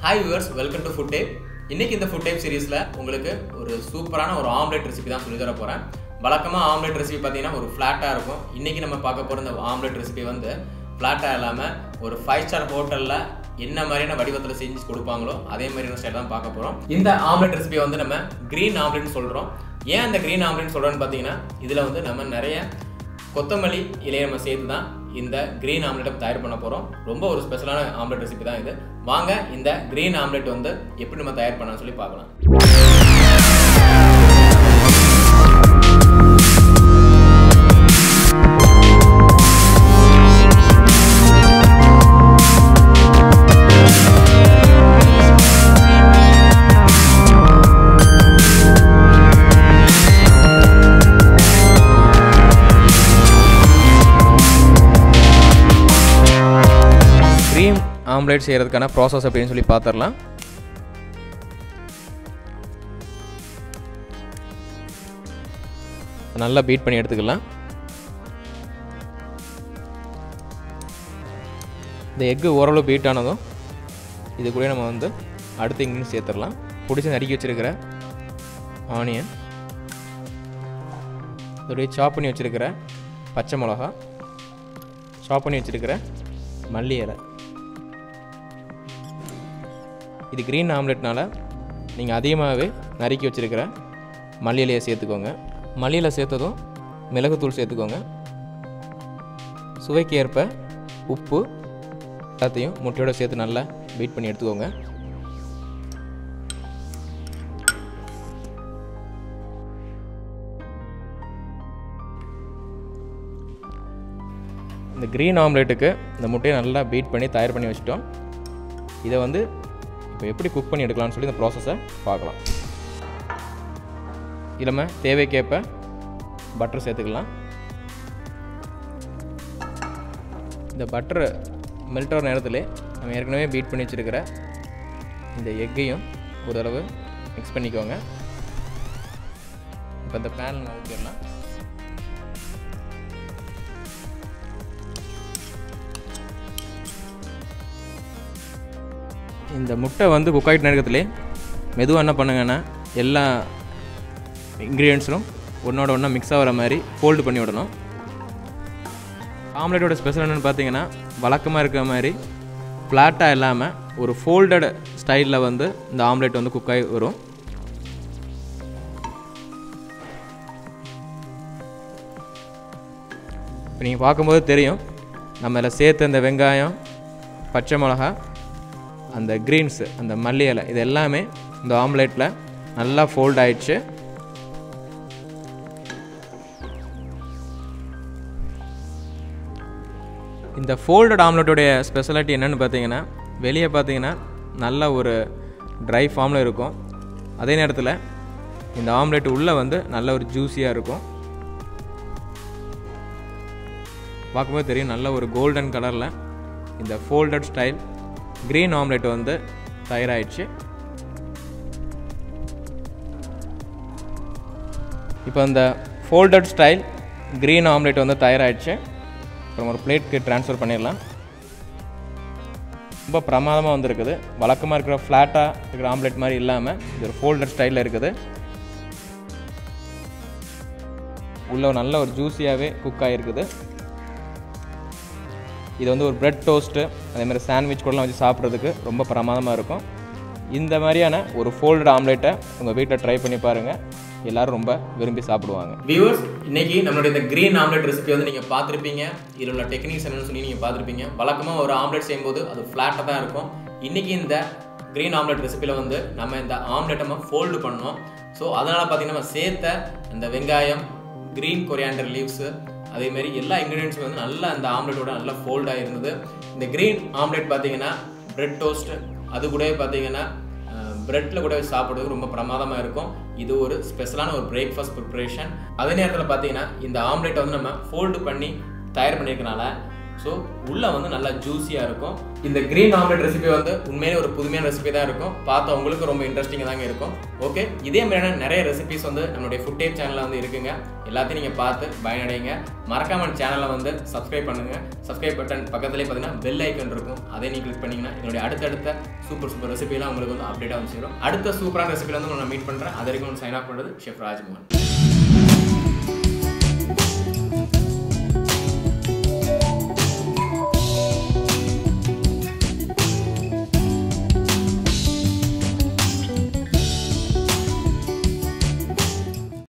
hi viewers welcome to food type இன்னைக்கு இந்த food type சீரிஸில் உங்களுக்கு ஒரு சூப்பரான ஒரு ஆம்லெட் ரெசிபி தான் சொல்லி தர போகிறேன் வழக்கமாக ஆம்லெட் ரெசிபி பார்த்தீங்கன்னா ஒரு ஃப்ளாட்டாக இருக்கும் இன்றைக்கி நம்ம பார்க்க போகிற இந்த ஆம்லெட் ரெசிபி வந்து ஃப்ளாட்டாக இல்லாமல் ஒரு ஃபைவ் ஸ்டார் ஹோட்டலில் என்ன மாதிரியான வடிவத்தில் செஞ்சு கொடுப்பாங்களோ அதே மாதிரியான ஸ்டைல் தான் பார்க்க போகிறோம் இந்த ஆம்லெட் ரெசிபி வந்து நம்ம க்ரீன் ஆம்லெட்னு சொல்கிறோம் ஏன் அந்த க்ரீன் ஆம்லெட் சொல்கிறோன்னு பார்த்தீங்கன்னா இதில் வந்து நம்ம நிறைய கொத்தமல்லி இலையை நம்ம சேர்த்து தான் இந்த க்ரீன் ஆம்லெட்டை தயார் பண்ண போகிறோம் ரொம்ப ஒரு ஸ்பெஷலான ஆம்லெட் ரெசிபி தான் இது வாங்க இந்த க்ரீன் ஆம்லெட் வந்து எப்படி நம்ம தயார் பண்ணலாம்னு சொல்லி பார்க்கலாம் க்ரீம் ஆம்லெட் செய்கிறதுக்கான ப்ராசஸ் அப்படின்னு சொல்லி பார்த்துடலாம் நல்லா பீட் பண்ணி எடுத்துக்கலாம் இந்த எக்கு ஓரளவு பீட் ஆனதும் இது கூட நம்ம வந்து அடுத்து இங்கேயும் சேர்த்துடலாம் பிடிச்சி நறுக்கி வச்சுருக்கிற ஆனியன் இதோடைய சாப் பண்ணி வச்சுருக்கிற பச்சை மிளகா சாப் பண்ணி வச்சுருக்கிற மல்லி இலை இது க்ரீன் ஆம்லெட்னால நீங்கள் அதிகமாகவே நறுக்கி வச்சுருக்கிற மல்லி இலையை சேர்த்துக்கோங்க மல்லி இலை சேர்த்ததும் மிளகுத்தூள் சேர்த்துக்கோங்க சுவைக்கு ஏற்ப உப்பு எல்லாத்தையும் முட்டையோடு சேர்த்து நல்லா பீட் பண்ணி எடுத்துக்கோங்க இந்த க்ரீன் ஆம்லேட்டுக்கு இந்த முட்டையை நல்லா பீட் பண்ணி தயார் பண்ணி வச்சுட்டோம் இதை வந்து இப்போ எப்படி குக் பண்ணி எடுக்கலாம்னு சொல்லி இந்த ப்ராசஸை பார்க்கலாம் இல்லாம தேவைக்கேற்ப பட்டர் சேர்த்துக்கலாம் இந்த பட்டர் மெல்ட் ஆகிற நேரத்தில் நம்ம ஏற்கனவே பீட் பண்ணி வச்சுருக்கிற இந்த எக்கையும் ஒரு தடவை மிக்ஸ் பண்ணிக்கோங்க இப்போ இந்த பேனில் நான் ஊற்றிடலாம் இந்த முட்டை வந்து குக் ஆகிட்ட நேரத்துலேயே மெதுவாக என்ன பண்ணுங்கன்னா எல்லா இன்க்ரீடியன்ஸும் ஒன்றோட ஒன்றா மிக்ஸ் ஆகிற மாதிரி ஃபோல்டு பண்ணி விடணும் ஆம்லெட்டோட ஸ்பெஷல் என்னென்னு பார்த்தீங்கன்னா வழக்கமாக இருக்கிற மாதிரி ஃப்ளாட்டாக இல்லாமல் ஒரு ஃபோல்டட் ஸ்டைலில் வந்து இந்த ஆம்லெட் வந்து குக் ஆகி வரும் இப்போ நீங்கள் பார்க்கும்போது தெரியும் நம்ம இதில் சேர்த்த இந்த வெங்காயம் பச்சை மிளகா அந்த க்ரீன்ஸு அந்த மல்லி இலை இது எல்லாமே இந்த ஆம்லேட்டில் நல்லா ஃபோல்ட் ஆயிடுச்சு இந்த ஃபோல்டட் ஆம்லெட்டோடைய ஸ்பெஷாலிட்டி என்னென்னு பார்த்தீங்கன்னா வெளியே பார்த்தீங்கன்னா நல்ல ஒரு ட்ரை ஃபார்மில் இருக்கும் அதே நேரத்தில் இந்த ஆம்லெட் உள்ளே வந்து நல்ல ஒரு ஜூஸியாக இருக்கும் பார்க்கும்போது தெரியும் நல்ல ஒரு கோல்டன் கலரில் இந்த ஃபோல்டட் ஸ்டைல் க்ரீன் ஆம்லெட் வந்து தயாராகிடுச்சு இப்போ இந்த ஃபோல்டட் ஸ்டைல் க்ரீன் ஆம்லெட் வந்து தயாராகிடுச்சு அப்புறம் ஒரு பிளேட்க்கு ட்ரான்ஸ்ஃபர் பண்ணிடலாம் ரொம்ப பிரமாதமாக வந்திருக்குது வழக்கமாக இருக்கிற ஃப்ளாட்டாக இருக்கிற ஆம்லெட் மாதிரி இல்லாமல் இது ஒரு ஃபோல்டட் ஸ்டைலில் இருக்குது உள்ள ஒரு நல்ல ஒரு ஜூஸியாகவே குக் ஆகிருக்குது இது வந்து ஒரு பிரெட் டோஸ்ட்டு அதேமாதிரி சாண்ட்விச் கூடலாம் வச்சு சாப்பிட்றதுக்கு ரொம்ப பிரமாதமாக இருக்கும் இந்த மாதிரியான ஒரு ஃபோல்டு ஆம்லேட்டை உங்கள் வீட்டில் ட்ரை பண்ணி பாருங்கள் எல்லாரும் ரொம்ப விரும்பி சாப்பிடுவாங்க வியூவர்ஸ் இன்னைக்கு நம்மளுடைய இந்த க்ரீன் ஆம்லெட் ரெசிபி வந்து நீங்கள் பார்த்துருப்பீங்க இதில் உள்ள டெக்னிக்ஸ் என்னன்னு சொல்லி நீங்கள் பார்த்துருப்பீங்க வழக்கமாக ஒரு ஆம்லெட் செய்யும்போது அது ஃப்ளாட்டாக தான் இருக்கும் இன்றைக்கி இந்த க்ரீன் ஆம்லெட் ரெசிபியில் வந்து நம்ம இந்த ஆம்லெட்டை நம்ம ஃபோல்டு பண்ணோம் ஸோ அதனால் பார்த்தீங்கன்னா நம்ம சேர்த்த இந்த வெங்காயம் க்ரீன் கொரியாண்டர் லீவ்ஸு அதேமாரி எல்லா இன்க்ரீடியன்ஸும் வந்து நல்லா அந்த ஆம்லெட்டோட நல்லா ஃபோல்டாக இருந்தது இந்த க்ரீன் ஆம்லெட் பார்த்தீங்கன்னா பிரெட் டோஸ்ட் அது கூட பார்த்தீங்கன்னா பிரெட்டில் கூட சாப்பிட்றதுக்கு ரொம்ப பிரமாதமாக இருக்கும் இது ஒரு ஸ்பெஷலான ஒரு பிரேக்ஃபாஸ்ட் ப்ரிப்ரேஷன் அதே நேரத்தில் பார்த்தீங்கன்னா இந்த ஆம்லெட்டை வந்து நம்ம ஃபோல்டு பண்ணி தயார் பண்ணியிருக்கனால ஸோ உள்ளே வந்து நல்லா ஜூஸியாக இருக்கும் இந்த க்ரீன் ஆம்லெட் ரெசிபி வந்து உண்மையிலே ஒரு புதுமையான ரெசிபி தான் இருக்கும் பார்த்தா உங்களுக்கு ரொம்ப இன்ட்ரெஸ்டிங்காக தாங்க இருக்கும் ஓகே இதே மாதிரியான நிறைய ரெசிபிஸ் வந்து நம்மளுடைய ஃபுட் டேப் சேனலில் வந்து இருக்குங்க எல்லாத்தையும் நீங்கள் பார்த்து பயனடைங்க மறக்காம சேனலை வந்து சப்ஸ்கிரைப் பண்ணுங்க சப்ஸ்கிரைப் பட்டன் பக்கத்துலேயே பார்த்தீங்கன்னா பெல் ஐக்கன் இருக்கும் அதை நீங்கள் கிளிக் பண்ணீங்கன்னா என்னுடைய அடுத்தடுத்த சூப்பர் சூப்பர் ரெசிபிலாம் உங்களுக்கு வந்து அப்டேட்டாக வந்து சேரும் அடுத்த சூப்பரான ரெசிபியில் வந்து நான் மீட் பண்ணுறேன் அது வரைக்கும் சைன் ஆஃப் பண்ணுறது ஷெஃப் ராஜ்மோகன்